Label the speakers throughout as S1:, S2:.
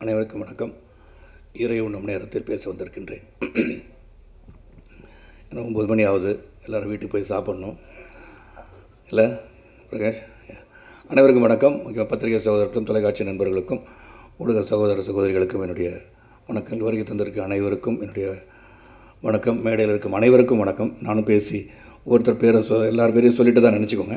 S1: அனைவருக்கும் வணக்கம் இறை உண்ணும் நேரத்தில் பேச வந்திருக்கின்றேன் ஏன்னா ஒம்பது மணி ஆகுது எல்லோரும் வீட்டுக்கு போய் சாப்பிட்ணும் இல்லை பிரகாஷ் அனைவருக்கும் வணக்கம் முக்கியமாக பத்திரிகை சகோதரர்களுக்கும் தொலைக்காட்சி நண்பர்களுக்கும் ஊடக சகோதர சகோதரிகளுக்கும் என்னுடைய வணக்கங்கள் வருகை தந்திருக்க அனைவருக்கும் என்னுடைய வணக்கம் மேடையில் இருக்கும் அனைவருக்கும் வணக்கம் நானும் பேசி ஒருத்தர் பேரை சொ எல்லார் பேரையும் சொல்லிட்டு தான் நினச்சிக்கோங்க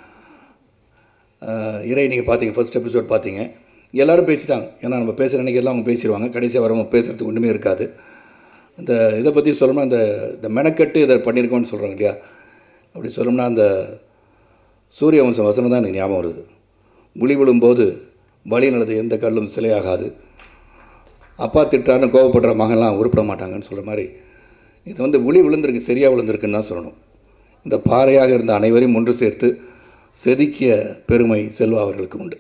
S1: ஆஹ் இறை நீங்கள் பார்த்தீங்க ஃபர்ஸ்ட் எபிசோட் பார்த்தீங்க எல்லாரும் பேசிட்டாங்க ஏன்னா நம்ம பேசுகிற அன்றைக்கி எல்லாம் அவங்க பேசிடுவாங்க கடைசியாக வரவங்க பேசுகிறதுக்கு ஒன்றுமே இருக்காது இந்த இதை பற்றி சொல்லணும்னா இந்த இந்த மெனக்கட்டு இதை பண்ணியிருக்கோம்னு சொல்கிறாங்க இல்லையா அப்படி சொல்லணும்னா அந்த சூரிய வம்சம் வசனம் தான் எனக்கு ஞாபகம் வருது முழி விழும்போது வழி நடந்த எந்த கல்லும் சிலையாகாது அப்பா திட்டாருன்னு கோவப்படுற மகன்லாம் உருப்பிட மாட்டாங்கன்னு சொல்கிற மாதிரி இது வந்து உளி விழுந்திருக்கு சரியாக விழுந்திருக்குன்னு தான் சொல்லணும் இந்த பாறையாக இருந்த அனைவரையும் ஒன்று சேர்த்து செதுக்கிய பெருமை செல்வா அவர்களுக்கு உண்டு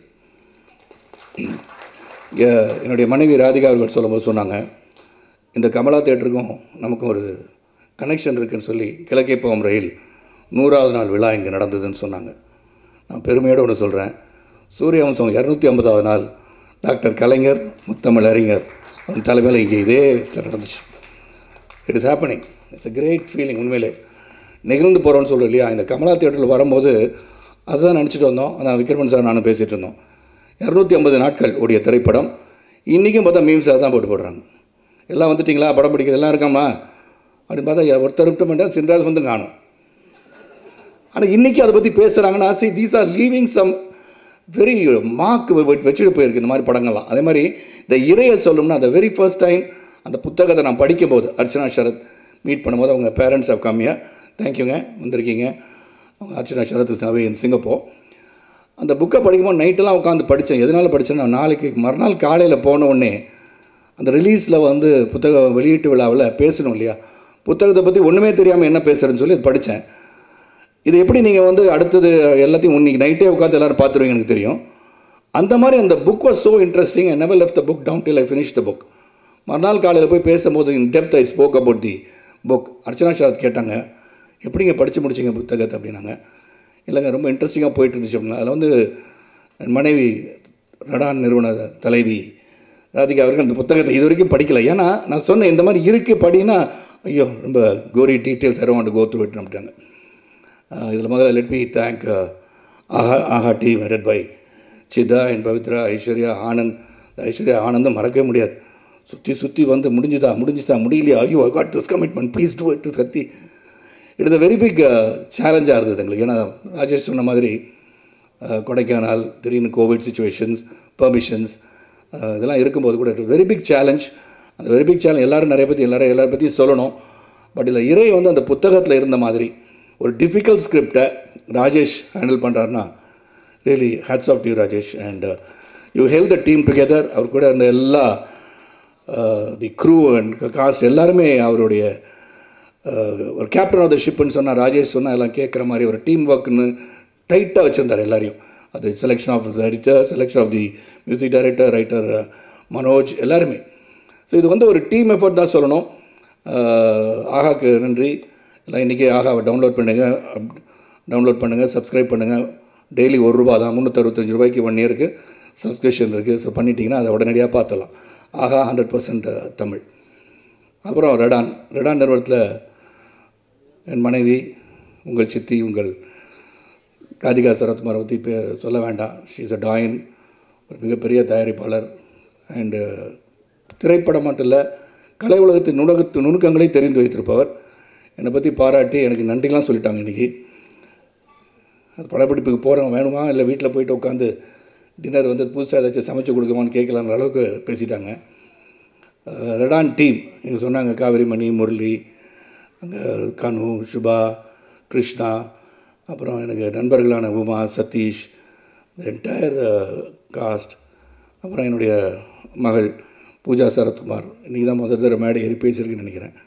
S1: எ- என்னுடைய மனைவி ராதிகா அவர்கள் சொல்லும்போது சொன்னாங்க இந்த கமலா தேட்டருக்கும் நமக்கும் ஒரு கனெக்ஷன் இருக்குன்னு சொல்லி கிழக்கே போகும் ரயில் நூறாவது நாள் விழா இங்கே நடந்ததுன்னு சொன்னாங்க நான் பெருமையோடு ஒன்று சொல்கிறேன் சூரியவம்சம் இரநூத்தி ஐம்பதாவது நாள் டாக்டர் கலைஞர் முத்தமிழ் அறிஞர் அவன் தலைமையில் இங்கே இதே நடந்துச்சு it is happening it's a great feeling உண்மையிலே நெகிழ்ந்து போகிறோன்னு சொல்கிறோம் இல்லையா இந்த கமலா தியேட்டரில் வரும்போது அதுதான் நினச்சிட்டு வந்தோம் அதான் விக்ரமன் சார் நானும் பேசிகிட்டு இருந்தோம் இரநூத்தி ஐம்பது நாட்கள் ஓடிய திரைப்படம் இன்றைக்கும் பார்த்தா மீம்ஸ் தான் போட்டு போடுறாங்க எல்லாம் வந்துட்டிங்களா படம் பிடிக்கிறது எல்லாம் இருக்காமா அப்படின்னு பார்த்தா ஒருத்தர் விட்டு மட்டும் சின்ராஜ் வந்து காணும் ஆனால் இன்றைக்கி அதை பற்றி பேசுகிறாங்கன்னா see these are leaving some very mark வச்சுட்டு போயிருக்கு இந்த மாதிரி படங்கள்லாம் அதே மாதிரி இந்த இறையை சொல்லணும்னா அந்த வெரி ஃபர்ஸ்ட் டைம் அந்த புத்தகத்தை நான் படிக்கும்போது அர்ச்சனா சரத் மீட் பண்ணும்போது அவங்க பேரண்ட்ஸ் ஆஃப் கம்மியா தேங்க்யூங்க வந்திருக்கீங்க அவங்க Archana Sarath away in Singapore அந்த புக்கை படிக்கும்போது நைட்டெல்லாம் உட்காந்து படித்தேன் எதனால் படித்தேன்னா நாளைக்கு மறுநாள் காலையில் போன உடனே அந்த ரிலீஸில் வந்து புத்தக வெளியீட்டு விழாவில் பேசணும் இல்லையா புத்தகத்தை பற்றி ஒன்றுமே தெரியாமல் என்ன பேசுகிறேன்னு சொல்லி அது படித்தேன் இது எப்படி நீங்கள் வந்து அடுத்தது எல்லாத்தையும் இன்னைக்கு நைட்டே உட்காந்து எல்லாரும் பார்த்துருவீங்க எனக்கு தெரியும் அந்த மாதிரி அந்த book was so interesting I never left the book down till I finish the book மறுநாள் காலையில் போய் பேசும்போது in depth I spoke about the book Archana Sarath கேட்டாங்க எப்படிங்க படித்து முடிச்சிங்க புத்தகத்தை அப்படின்னாங்க இல்லைங்க ரொம்ப இன்ட்ரெஸ்டிங்காக போயிட்டு இருந்துச்சு அப்படின்னா அதில் வந்து என் மனைவி ரடான் நிறுவன தலைவி ராதிகா அவர்கள் அந்த புத்தகத்தை இது வரைக்கும் படிக்கல ஏன்னா நான் சொன்னேன் இந்த மாதிரி இருக்குது படின்னா ஐயோ ரொம்ப கோரி டீட்டெயில்ஸ் எல்லாம் வாண்ட் கோ த்ரூ இட் அப்படின்ட்டாங்க இதில் முதல்ல let me thank Aha Aha team head by Sitha என் பவித்ரா ஐஸ்வர்யா ஆனந்த் இந்த ஐஸ்வர்யா ஆனந்தம் மறக்கவே முடியாது சுற்றி சுற்றி வந்து முடிஞ்சுதா முடிஞ்சுதா முடியலையா ஐயோ I got this commitment please do it சத்தி it is a very big சேலஞ்சாக இருந்தது எங்களுக்கு ஏன்னா ராஜேஷ் சொன்ன மாதிரி அஹ், கொடைக்கானல் திடீர்னு கோவிட் சுச்சுவேஷன்ஸ் பர்மிஷன்ஸ் இதெல்லாம் இருக்கும்போது கூட வெரி பிக் சேலஞ்ச் அந்த வெரி பிக் சேலஞ்ச் எல்லாரும் நிறைய பற்றி எல்லாரும் எல்லாரை பற்றியும் சொல்லணும் பட் இதில் இறை வந்து அந்த புத்தகத்தில் இருந்த மாதிரி ஒரு டிஃபிகல்ட் ஸ்கிரிப்டை ராஜேஷ் ஹேண்டில் பண்ணுறாருன்னா really hats off you Rajesh and you held the team together அவர் கூட இருந்த எல்லா தி க்ரூ அண்ட் காஸ்ட் எல்லாருமே அவருடைய அஹ், ஒரு கேப்டன் ஆஃப் த ஷிப்னு சொன்னால் ராஜேஷ் சொன்னால் எல்லாம் கேட்குற மாதிரி ஒரு டீம் ஒர்க்னு டைட்டாக வச்சுருந்தார் எல்லாரையும் அது selection of editor selection of the music director writer Manoj எல்லாருமே ஸோ இது வந்து ஒரு டீம் எஃபர்ட் தான் சொல்லணும் அஹ், ஆகாக்கு நன்றி எல்லாம் இன்றைக்கி ஆகாவை டவுன்லோட் பண்ணுங்கள் டவுன்லோட் பண்ணுங்கள் சப்ஸ்கிரைப் பண்ணுங்கள் டெய்லி ஒரு ரூபா தான் முந்நூற்றறுபத்தஞ்சு ரூபாய்க்கு ஒன் இயருக்கு சப்ஸ்கிரிப்ஷன் இருக்குது ஸோ பண்ணிட்டீங்கன்னா அதை உடனடியாக பார்த்துடலாம் ஆகா ஹண்ட்ரட் பர்சன்ட் தமிழ் அப்புறம் ரெடான் ரெடான் நிறுவனத்தில் என் மனைவி உங்கள் சித்தி உங்கள் ராதிகா சரத்குமாரை பற்றி இப்போ சொல்ல வேண்டாம் ஷீ இஸ் அ டாயின் ஒரு மிகப்பெரிய தயாரிப்பாளர் அண்டு திரைப்படம் மட்டும் இல்லை கலை உலகத்தின் நுணுகத்து நுணுக்கங்களை தெரிந்து வைத்திருப்பவர் என்னை பற்றி பாராட்டி எனக்கு நன்றிலாம் சொல்லிட்டாங்க இன்றைக்கி அது படப்பிடிப்புக்கு போகிறவங்க வேணுமா இல்லை வீட்டில் போயிட்டு உட்காந்து டின்னர் வந்து புதுசாக ஏதாச்சும் சமைச்சு கொடுக்குமான்னு கேட்கலான்ற அளவுக்கு பேசிட்டாங்க அஹ் ரெடான் டீம் இங்கே சொன்னாங்க காவிரி மணி முரளி அங்கே கனு சுபா கிருஷ்ணா அப்புறம் எனக்கு நண்பர்களான உமா சதீஷ் என்டையர் காஸ்ட் அப்புறம் என்னுடைய மகள் பூஜா சரத்குமார் இன்றைக்கி தான் முதல் தடவை மேடை ஏறி பேசியிருக்கேன்னு நினைக்கிறேன்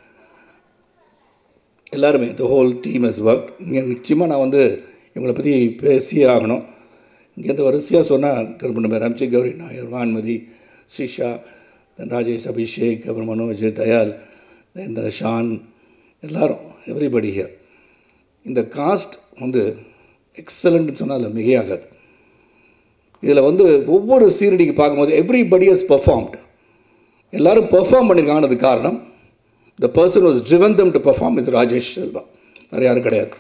S1: எல்லாருமே the whole team has work இங்கே நிச்சயமாக நான் வந்து இவங்களை பற்றி பேசியே ஆகணும் இங்கேருந்து வரிசையாக சொன்னால் திருப்பணம் பேர் ரம்சி கௌரி நாயர் வான்மதி ஸ்ரீஷா then ராஜேஷ் அபிஷேக் அப்புறம் மனோஜ் தயால் இந்த ஷான் எல்லாரும் எவ்ரிபடி ஹியர் இந்த காஸ்ட் வந்து எக்ஸலண்ட்னு சொன்னால் அதில் மிகையாகாது இதில் வந்து ஒவ்வொரு சீரடிக்கு பார்க்கும்போது எவ்ரிபடி ஹஸ் பர்ஃபார்ம்ட் எல்லாரும் பெர்ஃபார்ம் பண்ணியிருக்காங்கனது காரணம் the person was driven them to perform is Rajesh Selva வேறு யாரும் கிடையாது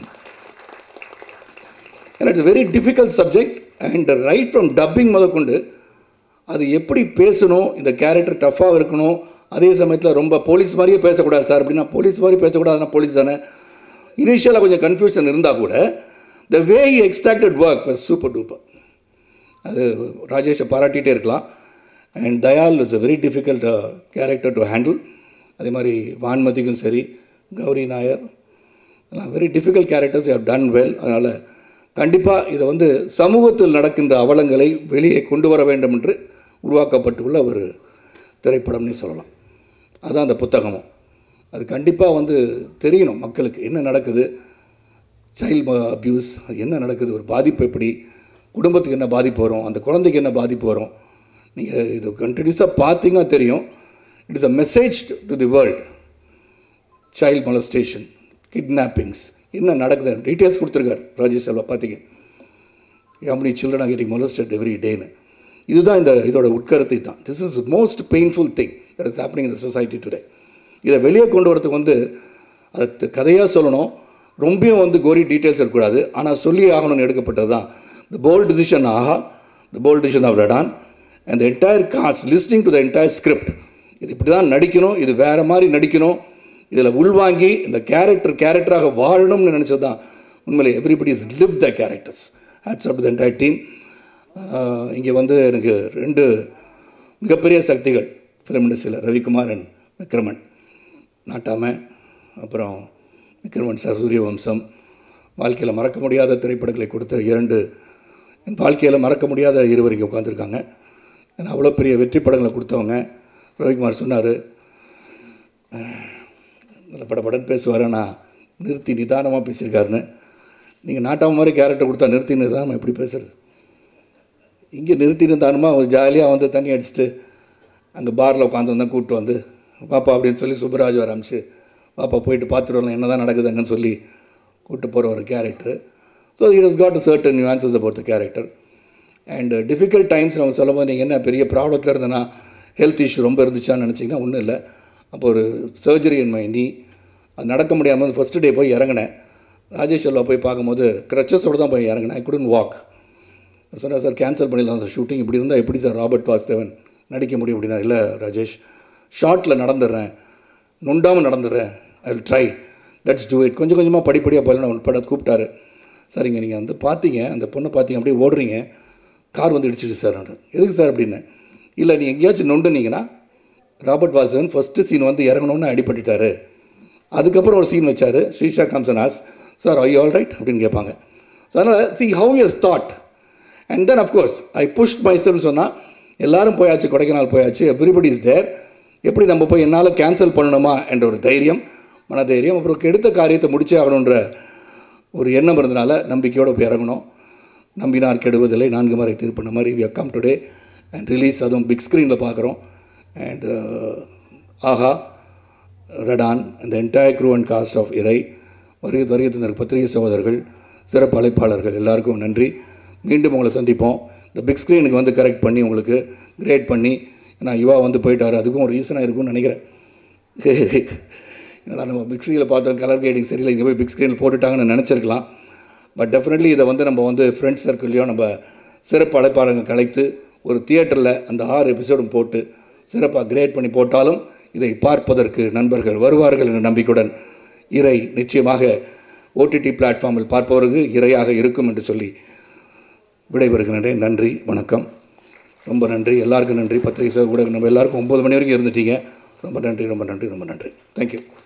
S1: ஏன்னா it's very difficult subject and right from dubbing முதற்கொண்டு அது எப்படி பேசணும் இந்த கேரக்டர் டஃப்பாக இருக்கணும் அதே சமயத்தில் ரொம்ப போலீஸ் மாதிரியே பேசக்கூடாது சார் அப்படின்னா போலீஸ் மாதிரி பேசக்கூடாதுன்னா போலீஸ் தானே இனிஷியலாக கொஞ்சம் கன்ஃபியூஷன் இருந்தால் கூட the way he extracted work was super duper அது ராஜேஷை பாராட்டிகிட்டே இருக்கலாம் and Dayal is a very difficult character to handle அதே மாதிரி வான்மதிக்கும் சரி கௌரி நாயர் எல்லாம் very difficult characters have done well அதனால் கண்டிப்பாக இதை வந்து சமூகத்தில் நடக்கின்ற அவலங்களை வெளியே கொண்டு வர வேண்டும் என்று உருவாக்கப்பட்டுள்ள ஒரு திரைப்படம்னே சொல்லலாம் அதான் அந்த புத்தகமும் அது கண்டிப்பாக வந்து தெரியணும் மக்களுக்கு என்ன நடக்குது சைல்ட் அப்யூஸ் என்ன நடக்குது ஒரு பாதிப்பு எப்படி குடும்பத்துக்கு என்ன பாதிப்பு வரும் அந்த குழந்தைக்கு என்ன பாதிப்பு வரும் நீங்கள் இது கண்டினியூஸாக பார்த்தீங்கன்னா தெரியும் it is a message to the world child molestation kidnappings என்ன நடக்குது டீட்டெயில்ஸ் கொடுத்துருக்காரு ராஜேஷ் செல்வா பார்த்தீங்க how many children are getting molested every டேன்னு இதுதான் இந்த இதோட உட்கருத்தை தான் this is most painful thing that is happening இந்த சொசைட்டி டுடே இதை வெளியே கொண்டு வரதுக்கு வந்து அது கதையாக சொல்லணும் ரொம்பவும் வந்து கோரி டீட்டெயில்ஸ் இருக்கக்கூடாது ஆனால் சொல்லி ஆகணும்னு எடுக்கப்பட்டது தான் the bold decision Aha the bold decision of ரெடான் and the entire cast listening to the entire script இது இப்படி தான் நடிக்கணும் இது வேறு மாதிரி நடிக்கணும் இதில் உள்வாங்கி இந்த கேரக்டர் கேரக்டராக வாழணும்னு நினச்சது தான் உண்மையிலே everybody is live the characters hats off the entire team இங்கே வந்து எனக்கு ரெண்டு மிகப்பெரிய சக்திகள் ஃபிலிம் இண்டஸ்ட்ரியில் ரவிக்குமார் அண்ட் விக்ரமன் நாட்டாம அப்புறம் விக்ரமன் சார் சூரியவம்சம் வாழ்க்கையில் மறக்க முடியாத திரைப்படங்களை கொடுத்த இரண்டு என் வாழ்க்கையில் மறக்க முடியாத இருவர் இங்கே உட்காந்துருக்காங்க ஏன்னா அவ்வளோ பெரிய வெற்றி படங்களை கொடுத்தவங்க ரவிக்குமார் சொன்னார் நல்ல படப்படன்னு பேசுவார் நான் நிறுத்தி நிதானமாக பேசியிருக்காருன்னு நீங்கள் நாட்டாம மாதிரி கேரக்டர் கொடுத்தா நிறுத்தி நிதானமாக எப்படி பேசுறது இங்கே நிறுத்தி நிதானமாக ஒரு ஜாலியாக வந்து தண்ணி அடிச்சுட்டு அங்கே பாரில் உட்காந்து வந்தால் கூப்பிட்டு வந்து பாப்பா அப்படின்னு சொல்லி சுப்பராஜ் வர அமிச்சு பாப்பா போயிட்டு பார்த்துட்டு வரலாம் என்ன தான் நடக்குது அங்கன்னு சொல்லி கூப்பிட்டு போகிற ஒரு character so it is got certain nuances about the character and difficult times நம்ம சொல்லும்போது நீங்கள் என்ன பெரிய ப்ராப்ளத்தில் இருந்தேன்னா ஹெல்த் இஷ்யூ ரொம்ப இருந்துச்சான்னு நினச்சிங்கன்னா ஒன்றும் இல்லை அப்போ ஒரு சர்ஜரி இன் மை நீ அது நடக்க முடியாமல் ஃபஸ்ட்டு டே போய் இறங்கினேன் ராஜேஷ் செல்வா போய் பார்க்கும்போது க்ரச்சஸோடு தான் போய் இறங்கினேன் ஐ குடன் வாக் சொன்னார் சார் கேன்சல் பண்ணிடலாம் சார் ஷூட்டிங் இப்படி இருந்தால் எப்படி சார் ராபர்ட் வாஸ்தேவன் நடிக்க முடியும் அப்படின்னா இல்லை ராஜேஷ் ஷார்ட்டில் நடந்துடுறேன் நொண்டாமல் நடந்துடுறேன் I will try let's do it கொஞ்சம் கொஞ்சமாக படிப்படியாக போயிடலாம் நான் பட கூப்பிட்டாரு சரிங்க நீங்கள் வந்து பார்த்தீங்க அந்த பொண்ணை பார்த்தீங்க அப்படியே ஓடுறீங்க கார் வந்து இடிச்சிட்டு சார் நான் எதுக்கு சார் அப்படின்னு இல்லை நீ எங்கேயாச்சும் நொண்டுனீங்கன்னா ராபர்ட் வாசன் ஃபஸ்ட்டு சீன் வந்து இறங்கணும்னு அடிபட்டுட்டாரு அதுக்கப்புறம் ஒரு சீன் வச்சார் ஸ்ரீஷா காம்சன் as sir I all right அப்படின்னு கேட்பாங்க ஸோ அதனால் see how is thought and then of course I pushed மைசல்னு சொன்னால் எல்லாரும் போயாச்சு கொடைக்கானல் போயாச்சு எவ்ரிபடி இஸ் தேர் எப்படி நம்ம போய் என்னால் கேன்சல் பண்ணணுமா என்ற ஒரு தைரியம் மனதைரியம் அப்புறம் கெடுத்த காரியத்தை முடிச்சே ஆகணுன்ற ஒரு எண்ணம் இருந்தனால நம்பிக்கையோடு போய் இறங்கணும் நம்பினார் கெடுவதில்லை நான்கு முறை தீர்ப்பின மாதிரி we come today and release அதுவும் பிக் ஸ்க்ரீனில் பார்க்குறோம் அண்ட் ஆஹா ரெடான் அந்த entire crew and cast of இறை வருகை வருகை தந்த பத்திரிகை சகோதரர்கள் சிறப்பு அழைப்பாளர்கள் எல்லாருக்கும் நன்றி மீண்டும் உங்களை சந்திப்போம் இந்த பிக் ஸ்க்ரீனுக்கு வந்து கரெக்ட் பண்ணி உங்களுக்கு கிரேட் பண்ணி நான் யுவா வந்து போயிட்டார் அதுக்கும் ஒரு ரீசனாக இருக்கும்னு நினைக்கிறேன் ஏன்னா நம்ம பிக் ஸ்க்ரீனில் பார்த்தோம் கலர் கிரேடிங் சரியில்லை இங்கே போய் பிக் ஸ்க்ரீனில் போட்டுட்டாங்கன்னு நினச்சிருக்கலாம் பட் டெஃபினெட்லி இதை வந்து நம்ம வந்து ஃப்ரெண்ட்ஸ் சர்க்கிள்லையும் நம்ம சிறப்பு அழைப்பாளர்கள் கலைத்து ஒரு தியேட்டரில் அந்த ஆறு எபிசோடும் போட்டு சிறப்பாக கிரேட் பண்ணி போட்டாலும் இதை பார்ப்பதற்கு நண்பர்கள் வருவார்கள் என்ற நம்பிக்கையுடன் இறை நிச்சயமாக ஓடிடி பிளாட்ஃபார்மில் பார்ப்பவருக்கு இறையாக இருக்கும் என்று சொல்லி விடைபெறுகின்றேன் நன்றி வணக்கம் ரொம்ப நன்றி எல்லாருக்கும் நன்றி பத்திரிகை கூட நம்ம எல்லாருக்கும் ஒம்பது மணி வரைக்கும் இருந்துட்டீங்க ரொம்ப நன்றி ரொம்ப நன்றி ரொம்ப நன்றி தேங்க்யூ